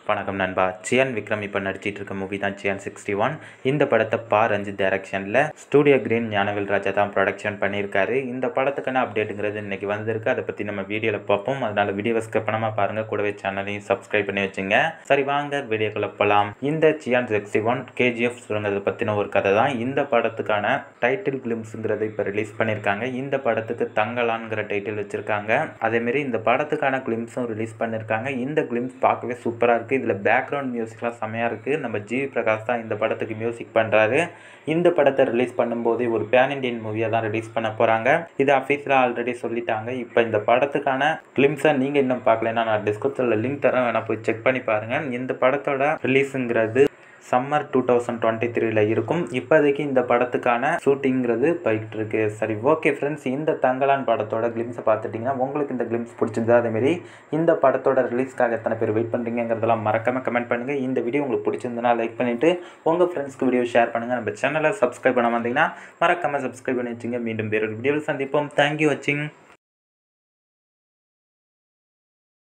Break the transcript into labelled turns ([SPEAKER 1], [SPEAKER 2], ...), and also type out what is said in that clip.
[SPEAKER 1] வணக்கம் நண்பா சியான் விக்ரம் இப்போ நடிச்சிட்டு இருக்க மூவி தான் சியான் சிக்ஸ்டி ஒன் இந்த படத்தை பா ரஞ்சித் டைரக்ஷனில் ஸ்டூடியோ கிரீன் ஞானவேல் ராஜா தான் ப்ரொடக்ஷன் பண்ணியிருக்காரு இந்த படத்துக்கான அப்டேட்டுங்கிறது இன்னைக்கு வந்திருக்கு அதை பற்றி நம்ம வீடியோவில் பார்ப்போம் அதனால வீடியோவை ஸ்கிப் பண்ணாமல் பாருங்கள் கூடவே சேனலையும் சப்ஸ்கிரைப் பண்ணி வச்சுங்க சரி வாங்க வீடியோக்குள்ள போகலாம் இந்த சியான் சிக்ஸ்டி ஒன் கேஜிஎஃப் சுரங்கத்தை பற்றின ஒரு கதை தான் இந்த படத்துக்கான டைட்டில் ஃபிலிம்ஸுங்கிறத இப்போ ரிலீஸ் பண்ணியிருக்காங்க இந்த படத்துக்கு தங்கலான்ங்கிற டைட்டில் வச்சுருக்காங்க அதேமாரி இந்த படத்துக்கான கிளிம்ஸும் ரிலீஸ் பண்ணியிருக்காங்க இந்த கிளிம்ஸ் பார்க்கவே சூப்பராக இருக்குது இதில் பேக்ரவுண்ட் மியூசிக்லாம் செமையாக இருக்குது நம்ம ஜிவி பிரகாஷ் தான் இந்த படத்துக்கு மியூசிக் பண்ணுறாரு இந்த படத்தை ரிலீஸ் பண்ணும்போது ஒரு பேன் இண்டியன் மூவியாக தான் ரிலீஸ் பண்ண போகிறாங்க இது அஃபீஷியலாக ஆல்ரெடி சொல்லிட்டாங்க இப்போ இந்த படத்துக்கான கிளிம்ஸை நீங்கள் இன்னும் பார்க்கலன்னா நான் டிஸ்கிரிப்ஷனில் லிங்க் தரேன் வேணால் போய் செக் பண்ணி பாருங்கள் இந்த படத்தோட ரிலீஸுங்கிறது சம்மர் டூ தௌசண்ட் டுவெண்ட்டி த்ரீல இருக்கும் இப்போதைக்கு இந்த படத்துக்கான ஷூட்டிங்கிறது போயிட்டு இருக்கு சரி ஓகே ஃப்ரெண்ட்ஸ் இந்த தங்கலான் படத்தோட கிளிம்ஸை பார்த்துட்டிங்கன்னா உங்களுக்கு இந்த கிளிம்ஸ் பிடிச்சிருந்தா அதேமாரி இந்த படத்தோட ரிலீஸ்க்காக எத்தனை பேர் வெயிட் பண்ணுறீங்கிறதெல்லாம் மறக்காம கமெண்ட் பண்ணுங்கள் இந்த வீடியோ உங்களுக்கு பிடிச்சிருந்தனா லைக் பண்ணிவிட்டு உங்கள் ஃப்ரெண்ட்ஸ்க்கு வீடியோ ஷேர் பண்ணுங்கள் நம்ம சேனலை சப்ஸ்கிரைப் பண்ண வந்தீங்கன்னா மறக்காமல் சப்ஸ்கிரைப் பண்ணி வச்சுங்க மீண்டும் வேறொரு வீடியோவில் சந்திப்போம் தேங்க்யூ வாட்சிங்